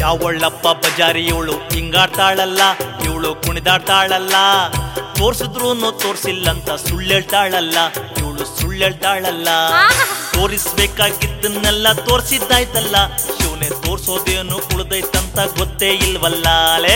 ಯಾವಳ್ಳಪ್ಪ ಬಜಾರಿ ಇವಳು ಹಿಂಗಾಡ್ತಾಳಲ್ಲ ಇವಳು ಕುಣಿದಾಡ್ತಾಳಲ್ಲ ತೋರ್ಸಿದ್ರು ತೋರ್ಸಿಲ್ಲಂತ ಸುಳ್ಳೇಳ್ತಾಳಲ್ಲ ಇವಳು ಸುಳ್ಳೇಳ್ತಾಳಲ್ಲ ಆಹಾ. ತೋರಿಸ್ಬೇಕಾಗಿದ್ದನ್ನೆಲ್ಲ ತೋರ್ಸಿದ್ದಾಯ್ತಲ್ಲ ಶಿವನೇ ತೋರ್ಸೋದೇನು ಉಳ್ದೈತಂತ ಗೊತ್ತೇ ಇಲ್ವಲ್ಲ ಅಲೇ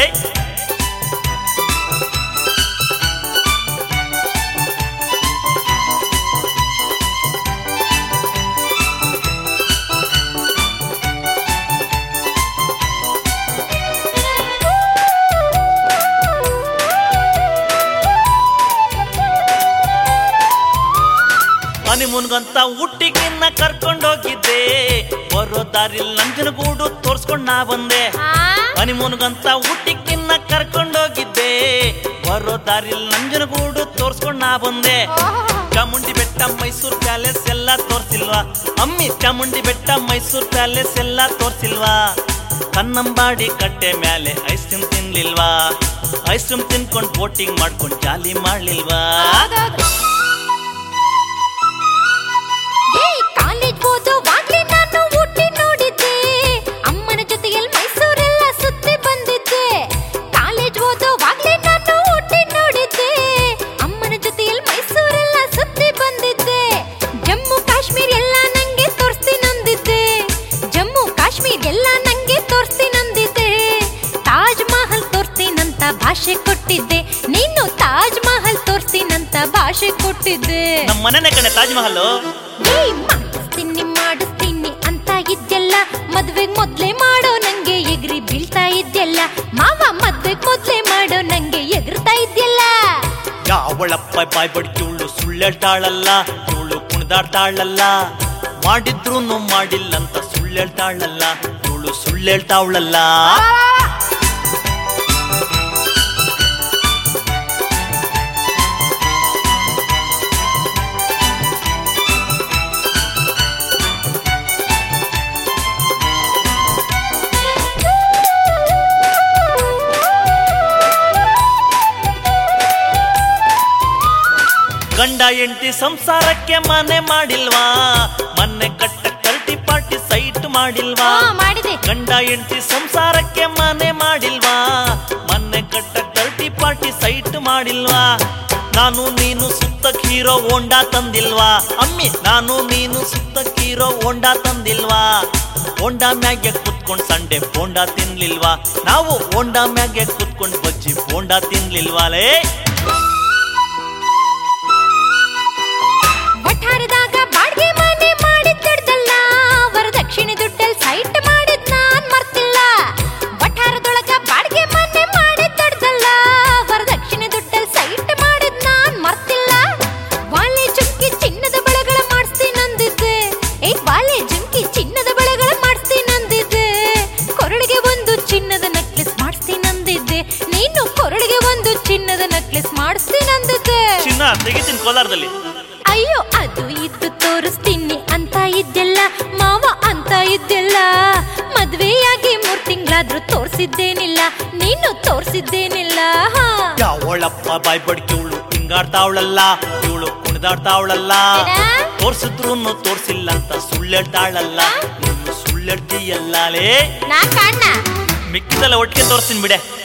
ಹನಿಮೂನ್ಗಂತ ಊಟಿಗಿನ್ನ ಕರ್ಕೊಂಡೋಗಿದ್ದೆ ಬರೋ ದಾರಿಲ್ ನಂಜನಗೂಡು ತೋರ್ಸ್ಕೊಂಡ್ ನಾ ಬಂದೆ ಆ? ಹನಿಮೂನ್ಗಂತ ಊಟಿಗಿನ್ನ ಕರ್ಕೊಂಡೋಗಿದ್ದೆ ಬರೋ ದಾರಿಲ್ ನಂಜನಗೂಡು ತೋರ್ಸ್ಕೊಂಡ್ ನಾ ಬಂದೆ ಓಹೋ. ಚಾಮುಂಡಿ ಬೆಟ್ಟ ಮೈಸೂರ್ ಪ್ಯಾಲೇಸ್ ಎಲ್ಲ ತೋರ್ಸಿಲ್ವಾ ಅಮ್ಮಿ ಚಾಮುಂಡಿ ಬೆಟ್ಟ ಮೈಸೂರ್ ಪ್ಯಾಲೇಸ್ ಎಲ್ಲ ತೋರ್ಸಿಲ್ವಾ ಕನ್ನಂಬಾಡಿ ಕಟ್ಟೆ ಮೇಲೆ ಐಸ್ ಕ್ರೀಮ್ ತಿನ್ಲಿಲ್ವಾ ಐಸ್ ಕ್ರೀಮ್ ತಿನ್ಕೊಂಡ್ ಬೋಟಿಂಗ್ ಮಾಡ್ಕೊಂಡ್ ಜಾಲಿ ಮಾಡ್ಲಿಲ್ವಾ ಹೌದೌದು. ಏ, ಕಾಲೇಜ್ ಓದೋವಾಗ್ಲೇ ನಾನು ಊಟಿ ನೋಡಿದ್ದೆ ಅಮ್ಮನ ಜೊತೆಯಲ್ಲಿ ಮೈಸೂರೆಲ್ಲ ಸುತ್ತಿ ಬಂದಿದ್ದೆ ಕಾಲೇಜ್ ಓದೋವಾಗ್ಲೇ ನಾನು ಊಟಿ ನೋಡಿದ್ದೆ ಅಮ್ಮನ ಜೊತೆಯಲ್ಲಿ ಮೈಸೂರೆಲ್ಲ ಸುತ್ತಿ ಬಂದಿದ್ದೆ ಜಮ್ಮು ಕಾಶ್ಮೀರ್ ಎಲ್ಲ ನಂಗೆ ತೋರಿಸ್ತೀನಂದಿದ್ದೆ ಜಮ್ಮು ಕಾಶ್ಮೀರ್ ಎಲ್ಲ ನಂಗೆ ತೋರಿಸ್ತೀನಂದಿದ್ದೆ ತಾಜ್ ಮಹಲ್ ತೋರಿಸ್ತೀನಂತ ಭಾಷೆ ಕೊಟ್ಟಿದ್ದೆ ನೀನು ತಾಜ್ ಮಹಲ್ ತೋರಿಸ್ತೀನಂತ ಭಾಷೆ ಕೊಟ್ಟಿದ್ದೆ ನಮ್ಮ ಮನೆನೇ ಕಣೆ ತಾಜ್ ಮಹಲ್ ಏ, ಮಾಡಿಸ್ತೀನಿ ಮಾಡಿಸ್ತೀನಿ ಅಂತ ಇದ್ದೆಲ್ಲ ಮದ್ವೆಗ್ ಮೊದ್ಲೇ ಮಾಡೋ ನಂಗೆ ಎಗ್ರಿ ಬೀಳ್ತಾ ಇದ್ದೆಲ್ಲ ಮಾವ ಮದ್ವೆಗ್ ಮೊದ್ಲೇ ಮಾಡೋ ನಂಗೆ ಎಗರ್ತಾ ಇದ್ದೆಲ್ಲ ಯಾವಳಪ್ಪ ಬಾಯ್ ಬಡ್ಕಿ ಇವಳು ಸುಳ್ಳೇಳ್ತಾಳಲ್ಲ ಇವಳು ಕುಣಿದಾಡ್ತಾಳಲ್ಲ ಮಾಡಿದ್ರು ಮಾಡಿಲ್ಲಂತ ಸುಳ್ಳೇಳ್ತಾಳಲ್ಲ ಇವಳು ಸುಳ್ಳೇಳ್ತಾವಳಲ್ಲ ಗಂಡ ಹೆಂಡತಿ ಸಂಸಾರಕ್ಕೆ ಮನೆ ಮಾಡಿಲ್ವಾ ಮನೆ ಕಟ್ಟ ಕರ್ಟಿ ಪಾರ್ಟಿ ಸೈಟ್ ಮಾಡಿಲ್ವಾ ಹಾ ಮಾಡಿದೆ ಗಂಡ ಹೆಂಡತಿ ಸಂಸಾರಕ್ಕೆ ಮನೆ ಮಾಡಿಲ್ವಾ ಮನೆ ಕಟ್ಟ ಕರ್ಟಿ ಪಾರ್ಟಿ ಸೈಟ್ ಮಾಡಿಲ್ವಾ ನಾನು ನೀನು ಸುತ್ತಕ್ ಹೀರೋ ಹೋಂಡಾ ತಂದಿಲ್ವಾ ಅಮ್ಮಿ ನಾನು ನೀನು ಸುತ್ತಕ್ ಹೀರೋ ಹೋಂಡಾ ತಂದಿಲ್ವಾ ಹೋಂಡಾ ಮ್ಯಾಗೆ ಕುತ್ಕೊಂಡ್ ಸಂಡೆ ಬೋಂಡಾ ತಿನ್ಲಿಲ್ವಾ ನಾವು ಹೋಂಡಾ ಮ್ಯಾಗೆ ಕುತ್ಕೊಂಡ್ ಬಜ್ಜಿ ಬೋಂಡಾ ತಿನ್ಲಿಲ್ವಾಲೇ ವಠಾರದಾಗ ಬಾಡ್ಗೆ ಮನೆ ಮಾಡಿದ್ದಲ್ಲ ವರದಕ್ಷಿಣೆ ದುಡ್ಡಲ್ ಸೈಟ್ ಮಾಡಿದ್ ನಾನ್ ಮರ್ತಿಲ್ಲ ವಠಾರದೊಳಗ ಬಾಡ್ಗೆ ಮನೆ ಮಾಡಿದ್ದಲ್ಲ ವರದಕ್ಷಿಣೆ ದುಡ್ಡಲ್ ಸೈಟ್ ಮಾಡಿದ್ ನಾನ್ ಮರ್ತಿಲ್ಲ ವಾಲೆ ಜುಮ್ಕಿ ಚಿನ್ನದ ಬಳೆಗಳ ಮಾಡಿಸ್ತೀನಂದಿದ್ದೆ ಏ ವಾಲೆ ಜುಮ್ಕಿ ಚಿನ್ನದ ಬಳೆಗಳ ಮಾಡಿಸ್ತೀನಂದಿದ್ದೆ ಕೊರಳಿಗೆ ಒಂದು ಚಿನ್ನದ ನೆಕ್ಲೆಸ್ ಮಾಡಿಸ್ತೀನಂದಿದ್ದೆ ನೀನು ಕೊರಳಿಗೆ ಒಂದು ಚಿನ್ನದ ನೆಕ್ಲೆಸ್ ಮಾಡಿಸ್ತೀನಂದಿದ್ದೆ ಚಿನ್ನ ತೆಗಿತೀನಿ ಕೋಲಾರದಲ್ಲಿ ಅಯ್ಯೋ ಅದು ಇದ್ದು ತೋರಿಸ್ತೀನಿ ಅಂತ ಇದ್ದೆಲ್ಲ ಮಾವ ಅಂತ ಇದ್ದೆಲ್ಲ ಮದ್ವೆಯಾಗಿ ಮೂರ್ ತಿಂಗಳಾದ್ರೂ ತೋರ್ಸಿದ್ದೇನಿಲ್ಲ ನೀನು ತೋರ್ಸಿದ್ದೇನಿಲ್ಲ ಹಾ. ಯಾವಳಪ್ಪ ಬಾಯ್ ಬಡ್ಕಿ ಇವಳು ಹಿಂಗಾಡ್ತಾವಳಲ್ಲ ಇವಳು ಕುಣಿದಾಡ್ತಾವಳಲ್ಲ ಏನ? ತೋರ್ಸಿದ್ರು ತೋರ್ಸಿಲ್ಲ ಅಂತ ಸುಳ್ಳೇಳ್ತಾಳಲ್ಲ ನೀನು ಸುಳ್ಳೇಳ್ತೀಯಲ್ಲಲೇ ನಾ ಕಾಣ್ಣ ಮಿಕ್ಕಿದೆಲ್ಲ ಒಟ್ಟಿಗೆ ತೋರಿಸ್ತೀನಿ ಬಿಡೆ